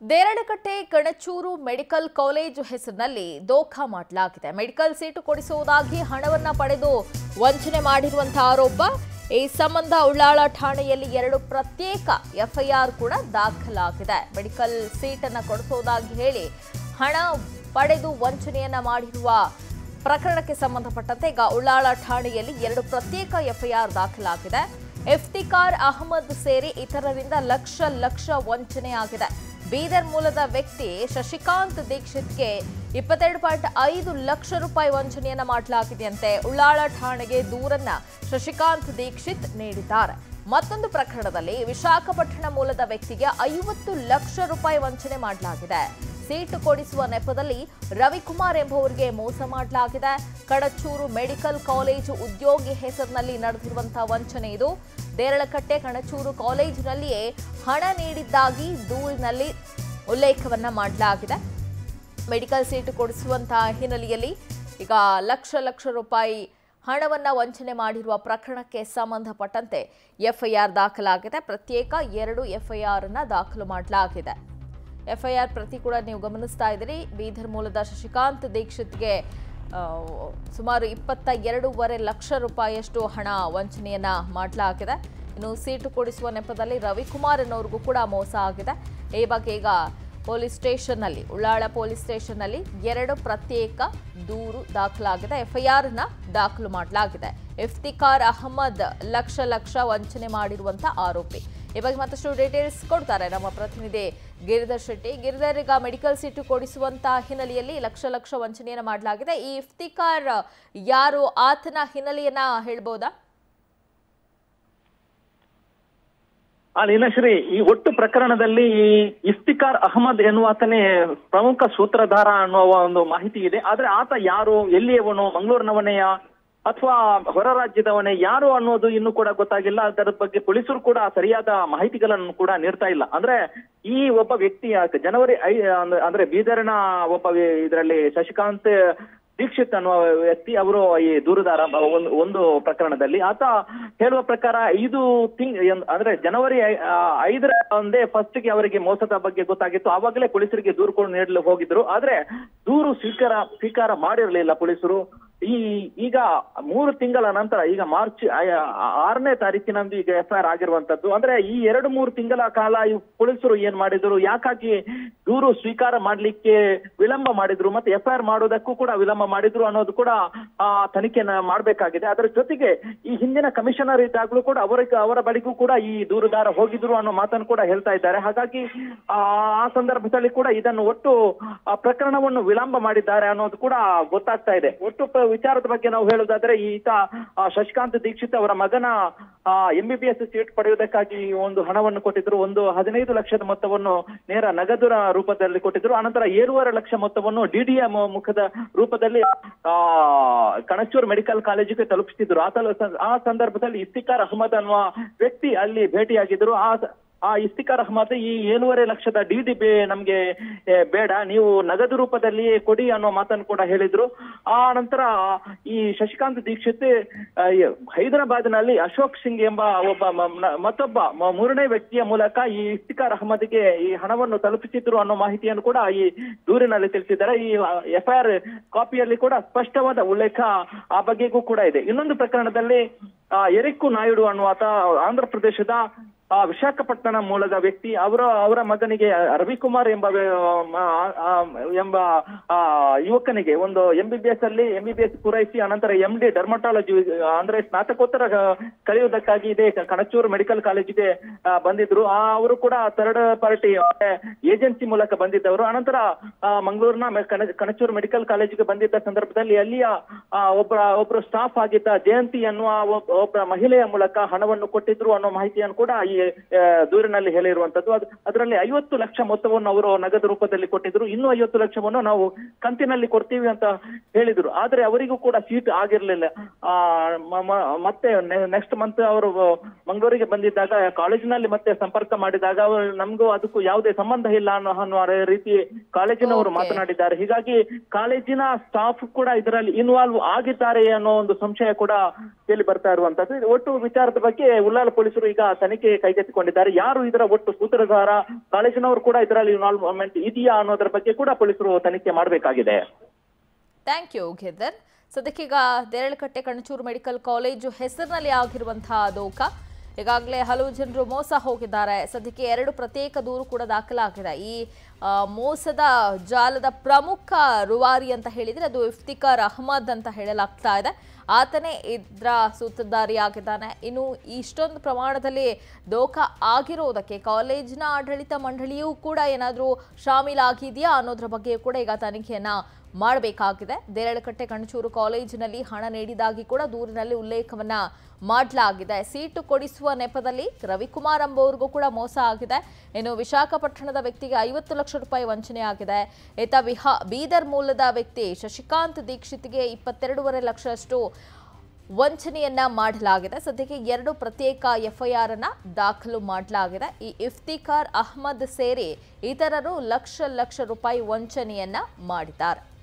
Deralakatte Kanachur medical college ಹೆಸರಿನಲ್ಲಿ ದೋಖಾ ಮಾಡಲಾಗಿದೆ medical seat ಕೊಡಿಸುವುದಾಗಿ ಹಣವನ್ನ ಪಡೆದು ವಂಚನೆ ಮಾಡಿರುವಂತಹ ಆರೋಪ ಈ ಸಂಬಂಧ ಉಳ್ಳಾಳ ಠಾಣೆಯಲ್ಲಿ ಎರಡು ಪ್ರತ್ಯೇಕ ಎಫ್ಐಆರ್ ಕೂಡ ದಾಖಲಾಗಿದೆ ಮೆಡಿಕಲ್ ಸೀಟನ್ನು ಕೊಡಿಸುವುದಾಗಿ ಹೇಳಿ ಹಣ ಪಡೆದು ವಂಚನೆಯನ್ನ ಮಾಡಿರುವ ಪ್ರಕರಣಕ್ಕೆ ಸಂಬಂಧಪಟ್ಟಂತೆ ಈಗ ಉಳ್ಳಾಳ ಠಾಣೆಯಲ್ಲಿ ಎರಡು ಪ್ರತ್ಯೇಕ ಎಫ್ಐಆರ್ ದಾಖಲಾಗಿದೆ ಇಫ್ತಿಕಾರ್ ಅಹಮದ್ ಸೇರಿ ಇತರರಿಂದ ಲಕ್ಷ ಲಕ್ಷ ವಂಚನೆ ಆಗಿದೆ ಬೀದರ್ ಮೂಲದ ವ್ಯಕ್ತಿ ಶಶಿಕಾಂತ್ ದೀಕ್ಷಿತ್ಗೆ ಇಪ್ಪತ್ತೆರಡು ಪಾಯಿಂಟ್ ಐದು ಲಕ್ಷ ರೂಪಾಯಿ ವಂಚನೆಯನ್ನ ಮಾಡಲಾಗಿದೆಯಂತೆ ಉಳ್ಳಾಳ ಠಾಣೆಗೆ ದೂರನ್ನ ಶಶಿಕಾಂತ್ ದೀಕ್ಷಿತ್ ನೀಡಿದ್ದಾರೆ ಮತ್ತೊಂದು ಪ್ರಕರಣದಲ್ಲಿ ವಿಶಾಖಪಟ್ಟಣ ಮೂಲದ ವ್ಯಕ್ತಿಗೆ ಐವತ್ತು ಲಕ್ಷ ರೂಪಾಯಿ ವಂಚನೆ ಮಾಡಲಾಗಿದೆ ಸೀಟು ಕೊಡಿಸುವ ನೆಪದಲ್ಲಿ ರವಿಕುಮಾರ್ ಎಂಬುವರಿಗೆ ಮೋಸ ಮಾಡಲಾಗಿದೆ ಕಡಚೂರು ಮೆಡಿಕಲ್ ಕಾಲೇಜು ಉದ್ಯೋಗಿ ಹೆಸರಿನಲ್ಲಿ ನಡೆದಿರುವಂತಹ ವಂಚನೆ ಇದು ದೇರಳಕಟ್ಟೆ ಕಣಚೂರು ಕಾಲೇಜಿನಲ್ಲಿಯೇ ಹಣ ನೀಡಿದ್ದಾಗಿ ದೂರಿನಲ್ಲಿ ಉಲ್ಲೇಖವನ್ನ ಮಾಡಲಾಗಿದೆ ಮೆಡಿಕಲ್ ಸೀಟು ಕೊಡಿಸುವಂತಹ ಹಿನ್ನೆಲೆಯಲ್ಲಿ ಈಗ ಲಕ್ಷ ಲಕ್ಷ ರೂಪಾಯಿ ಹಣವನ್ನ ವಂಚನೆ ಮಾಡಿರುವ ಪ್ರಕರಣಕ್ಕೆ ಸಂಬಂಧಪಟ್ಟಂತೆ ಎಫ್ಐಆರ್ ದಾಖಲಾಗಿದೆ ಪ್ರತ್ಯೇಕ ಎರಡು ಎಫ್ಐಆರ್ ಅನ್ನ ದಾಖಲು ಮಾಡಲಾಗಿದೆ ಎಫ್ಐಆರ್ ಪ್ರತಿ ಕೂಡ ನೀವು ಗಮನಿಸ್ತಾ ಇದ್ದೀರಿ ಬೀದರ್ ಮೂಲದ ಶಶಿಕಾಂತ್ ದೀಕ್ಷಿತ್ಗೆ ಆ, ಸುಮಾರು ಇಪ್ಪತ್ತ ಎರಡೂವರೆ ಲಕ್ಷ ರೂಪಾಯಿಯಷ್ಟು ಹಣ ವಂಚನೆಯನ್ನ ಮಾಡಲಾಗಿದೆ ಇನ್ನು ಸೀಟು ಕೊಡಿಸುವ ನೆಪದಲ್ಲಿ ರವಿಕುಮಾರ್ ಅನ್ನೋರ್ಗೂ ಕೂಡ ಮೋಸ ಆಗಿದೆ ಈ ಬಗ್ಗೆ ಈಗ ಪೊಲೀಸ್ ಸ್ಟೇಷನ್ನಲ್ಲಿ ಉಳ್ಳಾಳ ಪೊಲೀಸ್ ಸ್ಟೇಷನ್ನಲ್ಲಿ ಎರಡು ಪ್ರತ್ಯೇಕ ದೂರು ದಾಖಲಾಗಿದೆ ಎಫ್ಐಆರ್ನ ದಾಖಲು ಮಾಡಲಾಗಿದೆ ಇಫ್ತಿಕಾರ್ ಅಹಮದ್ ಲಕ್ಷ ಲಕ್ಷ ವಂಚನೆ ಮಾಡಿರುವಂತ ಆರೋಪಿ ಈ ಬಗ್ಗೆ ಮತ್ತಷ್ಟು ಡೀಟೇಲ್ಸ್ ಕೊಡ್ತಾರೆ ನಮ್ಮ ಪ್ರತಿನಿಧಿ ಗಿರಿಧರ್ ಶೆಟ್ಟಿ ಗಿರಿಧರ್ ಈಗ ಮೆಡಿಕಲ್ ಸೀಟು ಕೊಡಿಸುವಂತ ಹಿನ್ನೆಲೆಯಲ್ಲಿ ಲಕ್ಷ ಲಕ್ಷ ವಂಚನೆಯನ್ನ ಮಾಡಲಾಗಿದೆ ಈ ಇಫ್ತಿಕಾರ್ ಯಾರು ಆತನ ಹಿನ್ನೆಲೆಯನ್ನ ಹೇಳ್ಬೋದಾ ಆ ಲೀಲಾಶ್ರೀ ಈ ಒಟ್ಟು ಪ್ರಕರಣದಲ್ಲಿ ಈ ಇಫ್ತಿಕಾರ್ ಅಹಮದ್ ಎನ್ನುವಾತನೇ ಪ್ರಮುಖ ಸೂತ್ರಧಾರ ಅನ್ನುವ ಒಂದು ಮಾಹಿತಿ ಇದೆ ಆದ್ರೆ ಆತ ಯಾರು ಎಲ್ಲಿಯವನು ಮಂಗಳೂರಿನವನೆಯ ಅಥವಾ ಹೊರ ರಾಜ್ಯದವನೇ ಯಾರು ಅನ್ನೋದು ಇನ್ನೂ ಕೂಡ ಗೊತ್ತಾಗಿಲ್ಲ ಅದರ ಬಗ್ಗೆ ಪೊಲೀಸರು ಕೂಡ ಸರಿಯಾದ ಮಾಹಿತಿಗಳನ್ನು ಕೂಡ ನೀಡ್ತಾ ಇಲ್ಲ ಅಂದ್ರೆ ಈ ಒಬ್ಬ ವ್ಯಕ್ತಿ ಜನವರಿ ಐ ಅಂದ್ರೆ ಬೀದರ್ನ ಒಬ್ಬ ಇದರಲ್ಲಿ ಶಶಿಕಾಂತ್ ದೀಕ್ಷಿತ್ ಅನ್ನುವ ವ್ಯಕ್ತಿ ಅವರು ಈ ದೂರುದಾರ ಬ- ಒಂದು ಒಂದು ಪ್ರಕರಣದಲ್ಲಿ ಆತ ಹೇಳುವ ಪ್ರಕಾರ ಐದು ತಿಂಗ್ ಏನ್- ಅಂದ್ರೆ ಜನವರಿ ಐ- ಆ, ಐದರ ಒಂದೇ ಫಸ್ಟ್ ಗೆ ಅವರಿಗೆ ಮೋಸದ ಬಗ್ಗೆ ಗೊತ್ತಾಗಿತ್ತು ಆವಾಗಲೇ ಪೊಲೀಸರಿಗೆ ದೂರು ಕೂಡ ನೀಡಲು ಹೋಗಿದ್ರು ಆದ್ರೆ ದೂರು ಸ್ವೀಕಾರ ಸ್ವೀಕಾರ ಮಾಡಿರಲಿಲ್ಲ ಪೊಲೀಸರು ಈ ಈಗ ಮೂರು ತಿಂಗಳ ನಂತರ ಈಗ ಮಾರ್ಚ್ ಆ- ಆರನೇ ತಾರೀಕಿನಂದು ಈಗ ಎಫ್ಐಆರ್ ಆಗಿರುವಂತದ್ದು ಅಂದ್ರೆ ಈ ಎರಡು ಮೂರು ತಿಂಗಳ ಕಾಲ ಈ ಪೊಲೀಸರು ಏನ್ ಮಾಡಿದ್ರು ಯಾಕಾಗಿ ದೂರು ಸ್ವೀಕಾರ ಮಾಡ್ಲಿಕ್ಕೆ ವಿಳಂಬ ಮಾಡಿದ್ರು ಮತ್ತೆ ಎಫ್ಐಆರ್ ಮಾಡೋದಕ್ಕೂ ಕೂಡ ವಿಳಂಬ ಮಾಡಿದ್ರು ಅನ್ನೋದು ಕೂಡ ಆ ತನಿಖೆನ ಮಾಡ್ಬೇಕಾಗಿದೆ ಅದರ ಜೊತೆಗೆ ಈ ಹಿಂದಿನ ಕಮಿಷನರ್ ಇದ್ದಾಗಲೂ ಕೂಡ ಅವರ ಅವರ ಬಳಿಗೂ ಕೂಡ ಈ ದೂರುದಾರ ಹೋಗಿದ್ರು ಅನ್ನೋ ಮಾತನ್ನು ಕೂಡ ಹೇಳ್ತಾ ಇದ್ದಾರೆ ಹಾಗಾಗಿ ಆ ಆ ಸಂದರ್ಭದಲ್ಲಿ ಕೂಡ ಇದನ್ನು ಒಟ್ಟು ಆ ಪ್ರಕರಣವನ್ನು ವಿಳಂಬ ಮಾಡಿದ್ದಾರೆ ಅನ್ನೋದು ಕೂಡ ಗೊತ್ತಾಗ್ತಾ ಇದೆ ಒಟ್ಟು ಪ- ವಿಚಾರದ ಬಗ್ಗೆ ನಾವು ಹೇಳುವುದಾದ್ರೆ ಈತ ಆ, ಶಶಿಕಾಂತ್ ದೀಕ್ಷಿತ್ ಅವರ ಮಗನ M B B S seat ಪಡೆಯುವುದಕ್ಕಾಗಿ ಒಂದು ಹಣವನ್ನು ಕೊಟ್ಟಿದ್ರು ಒಂದು ಹದಿನೈದು ಲಕ್ಷದ ಮೊತ್ತವನ್ನು ನೇರ ನಗದು ರೂಪದಲ್ಲಿ ಕೊಟ್ಟಿದ್ರು ಅನಂತರ ಏಳೂವರೆ ಲಕ್ಷ ಮೊತ್ತವನ್ನು ಡಿಡಿಎ ಮುಖದ ರೂಪದಲ್ಲಿ ಆ ಕಣಚೂರ್ ಮೆಡಿಕಲ್ ಕಾಲೇಜಿಗೆ ತಲುಪಿಸ್ತಿದ್ರು ಆ ತಲ- ಆ ಸಂದರ್ಭದಲ್ಲಿ ಇಫ್ತಿಕಾರ್ ಅಹಮದ್ ಅನ್ನುವ ವ್ಯಕ್ತಿ ಅಲ್ಲಿ ಭೇಟಿಯಾಗಿದ್ರು ಆ ಆ ಇಫ್ತಿಕಾರ್ ಅಹಮದ್ ಈ ಏಳುವರೆ ಲಕ್ಷದ ಡಿ ಡಿ ಬೇ ನಮ್ಗೆ ಏ, ಬೇಡ ನೀವು ನಗದು ರೂಪದಲ್ಲಿ ಕೊಡಿ ಅನ್ನೋ ಮಾತನ್ನು ಕೂಡ ಹೇಳಿದ್ರು ಆ ನಂತರ ಈ ಶಶಿಕಾಂತ್ ದೀಕ್ಷಿತ್ ಆ, ಈ ಹೈದರಾಬಾದ್ನಲ್ಲಿ ಅಶೋಕ್ ಸಿಂಗ್ ಎಂಬ ಒಬ್ಬ ಮ- ನ- ಮತ್ತೊಬ್ಬ ಮ- ಮೂರನೇ ವ್ಯಕ್ತಿಯ ಮೂಲಕ ಈ ಇಫ್ತಿಕಾರ್ ಅಹಮದ್ಗೆ ಈ ಹಣವನ್ನು ತಲುಪಿಸಿದ್ರು ಅನ್ನೋ ಮಾಹಿತಿಯನ್ನು ಕೂಡ ಈ ದೂರಿನಲ್ಲಿ ತಿಳಿಸಿದ್ದಾರೆ ಈ ಎಫ್ಐಆರ್ ಕಾಪಿಯಲ್ಲಿ ಕೂಡ ಸ್ಪಷ್ಟವಾದ ಉಲ್ಲೇಖ ಆ ಬಗ್ಗೆಗೂ ಕೂಡ ಇದೆ ಇನ್ನೊಂದು ಪ್ರಕರಣದಲ್ಲಿ ಆ, ಎರಿಕ್ಕು ನಾಯ್ಡು ಅನ್ನುವಾತ ಆಂಧ್ರ ಪ್ರದೇಶದ ಆ ವಿಶಾಖಪಟ್ಟಣ ಮೂಲದ ವ್ಯಕ್ತಿ ಅವರ ಅವರ ಮಗನಿಗೆ ರವಿಕುಮಾರ್ ಎಂಬ ವ್ಯ- ಆ, ಆ, ಎಂಬ ಆ, ಯುವಕನಿಗೆ ಒಂದು ಎಂ ಬಿ ಬಿ ಎಸ್ ಅಲ್ಲಿ ಎಂ ಬಿ ಬಿ ಎಸ್ ಪೂರೈಸಿ ಅನಂತರ ಎಂ ಡಿ ಡರ್ಮಟಾಲಜಿ ಅಂದ್ರೆ ಸ್ನಾತಕೋತ್ತರ ಆ, ಕಲಿಯುವುದಕ್ಕಾಗಿ ಇದೇ ಕಣಚೂರು ಮೆಡಿಕಲ್ ಕಾಲೇಜಿಗೆ ಆ, ಬಂದಿದ್ರು ಆ ಅವರು ಕೂಡ ಥರ್ಡ್ ಪಾರ್ಟಿ ಏಜೆನ್ಸಿ ಮೂಲಕ ಬಂದಿದ್ದವರು ಅನಂತರ ಆ, ಮಂಗಳೂರಿನ ಮೆ- ಕಣ- ಕಣಚೂರು ಮೆಡಿಕಲ್ ಕಾಲೇಜಿಗೆ ಬಂದಿದ್ದ ಸಂದರ್ಭದಲ್ಲಿ ಅಲ್ಲಿಯ ಆ, ಒಬ್ಬ ಒಬ್ಬರು ಸ್ಟಾಫ್ ಆಗಿದ್ದ ಜಯಂತಿ ಅನ್ನುವ ಒಬ್ಬ ಒಬ್ಬ ಮಹಿಳೆಯ ಮೂಲಕ ಹಣವನ್ನು ಕೊಟ್ಟಿದ್ರು ಅನ್ನೋ ಮಾಹಿತಿಯನ್ನು ಕೂಡ ಈ ಆ, ದೂರಿನಲ್ಲಿ ಹೇಳಿರುವಂತದ್ದು ಅದು ಅದರಲ್ಲಿ ಐವತ್ತು ಲಕ್ಷ ಮೊತ್ತವನ್ನು ಅವರು ನಗದು ರೂಪದಲ್ಲಿ ಕೊಟ್ಟಿದ್ರು ಇನ್ನೂ ಐವತ್ತು ಲಕ್ಷವನ್ನು ನಾವು ಕಂತಿನಲ್ಲಿ ಕೊಡ್ತೀವಿ ಅಂತ ಹೇಳಿದ್ರು ಆದ್ರೆ ಅವರಿಗೂ ಕೂಡ ಸೀಟ್ ಆಗಿರ್ಲಿಲ್ಲ ಆ ಮ- ಮ- ಮತ್ತೆ ನೆಕ್ಸ್ಟ್ ಮಂತ್ ಅವರು ಮಂಗಳೂರಿಗೆ ಬಂದಿದ್ದಾಗ ಕಾಲೇಜಿನಲ್ಲಿ ಮತ್ತೆ ಸಂಪರ್ಕ ಮಾಡಿದಾಗ ಅವರು ನಮಗೂ ಅದಕ್ಕೂ ಯಾವುದೇ ಸಂಬಂಧ ಇಲ್ಲ ಅನ್ನೋ ಅನ್ನೋ ರೀತಿ ಕಾಲೇಜಿನವರು Okay. ಮಾತನಾಡಿದ್ದಾರೆ ಹೀಗಾಗಿ ಕಾಲೇಜಿನ ಸ್ಟಾಫ್ ಕೂಡ ಇದರಲ್ಲಿ ಇನ್ವಾಲ್ವ್ ಆಗಿದ್ದಾರೆ ಅನ್ನೋ ಒಂದು ಸಂಶಯ ಕೂಡ ಕೇಳಿ ಬರ್ತಾ ಇರುವಂತದ್ದು ಇದು ಒಟ್ಟು ವಿಚಾರದ ಬಗ್ಗೆ ಉಳ್ಳಾಲ ಪೊಲೀಸರು ಈಗ ತನಿಖೆ ಕೈಗೆತ್ತಿಕೊಂಡಿದ್ದಾರೆ ಯಾರು ಇದರ ಒಟ್ಟು ಸೂತ್ರಧಾರ ಕಾಲೇಜಿನವರು ಕೂಡ ಇದರಲ್ಲಿ ಇನ್ವಾಲ್ವ್ಮೆಂಟ್ ಇದೆಯಾ ಅನ್ನೋದ್ರ ಬಗ್ಗೆ ಕೂಡ ಪೊಲೀಸರು ತನಿಖೆ ಮಾಡಬೇಕಾಗಿದೆ ಥ್ಯಾಂಕ್ ಯು ಗಿದ್ದರ್ ಸದ್ಯಕ್ಕೀಗ ದೇರಳಕಟ್ಟೆ ಕಣಚೂರು ಮೆಡಿಕಲ್ ಕಾಲೇಜು ಹೆಸರಿನಲ್ಲಿ ಆಗಿರುವಂತಹ ದೋಖ ಈಗಾಗಲೇ ಹಲವು ಜನರು ಮೋಸ ಹೋಗಿದ್ದಾರೆ ಸದ್ಯಕ್ಕೆ ಎರಡು ಪ್ರತ್ಯೇಕ ದೂರು ಕೂಡ ದಾಖಲಾಗಿದೆ ಈ ಆ, ಮೋಸದ ಜಾಲದ ಪ್ರಮುಖ ರೂವಾರಿ ಅಂತ ಹೇಳಿದ್ರೆ ಅದು ಇಫ್ತಿಕಾರ್ ಅಹಮದ್ ಅಂತ ಹೇಳಲಾಗ್ತಾ ಇದೆ ಆತನೇ ಇದರ ಸೂತ್ರಧಾರಿಯಾಗಿದ್ದಾನೆ ಇನ್ನು ಇಷ್ಟೊಂದು ಪ್ರಮಾಣದಲ್ಲಿ ದೋಖ ಆಗಿರೋದಕ್ಕೆ ಕಾಲೇಜಿನ ಆಡಳಿತ ಮಂಡಳಿಯೂ ಕೂಡ ಏನಾದರೂ ಶಾಮೀಲಾಗಿದೆಯಾ ಅನ್ನೋದ್ರ ಬಗ್ಗೆ ಕೂಡ ಈಗ ತನಿಖೆಯನ್ನ ಮಾಡಬೇಕಾಗಿದೆ ದೇರಳಕಟ್ಟೆ ಕಣಚೂರು ಕಾಲೇಜಿನಲ್ಲಿ ಹಣ ನೀಡಿದಾಗಿ ಕೂಡ ದೂರಿನಲ್ಲಿ ಉಲ್ಲೇಖವನ್ನ ಮಾಡಲಾಗಿದೆ ಸೀಟು ಕೊಡಿಸುವ ನೆಪದಲ್ಲಿ ರವಿಕುಮಾರ್ ಎಂಬುವರಿಗೂ ಕೂಡ ಮೋಸ ಆಗಿದೆ ಇನ್ನು ವಿಶಾಖಪಟ್ಟಣದ ವ್ಯಕ್ತಿಗೆ ಐವತ್ತು ಲಕ್ಷ ರೂಪಾಯಿ ವಂಚನೆ ಆಗಿದೆ ಈತ ವಿಹಾ ಬೀದರ್ ಮೂಲದ ವ್ಯಕ್ತಿ ಶಶಿಕಾಂತ್ ದೀಕ್ಷಿತ್ಗೆ ಇಪ್ಪತ್ತೆರಡೂವರೆ ಲಕ್ಷದಷ್ಟು ವಂಚನೆಯನ್ನ ಮಾಡಲಾಗಿದೆ ಸದ್ಯಕ್ಕೆ ಎರಡು ಪ್ರತ್ಯೇಕ ಎಫ್ಐಆರ್ ಅನ್ನ ದಾಖಲು ಮಾಡಲಾಗಿದೆ ಈ ಇಫ್ತಿಕಾರ್ ಅಹ್ಮದ್ ಸೇರಿ ಇತರರು ಲಕ್ಷ ಲಕ್ಷ ರೂಪಾಯಿ ವಂಚನೆಯನ್ನ ಮಾಡಿದ್ದಾರೆ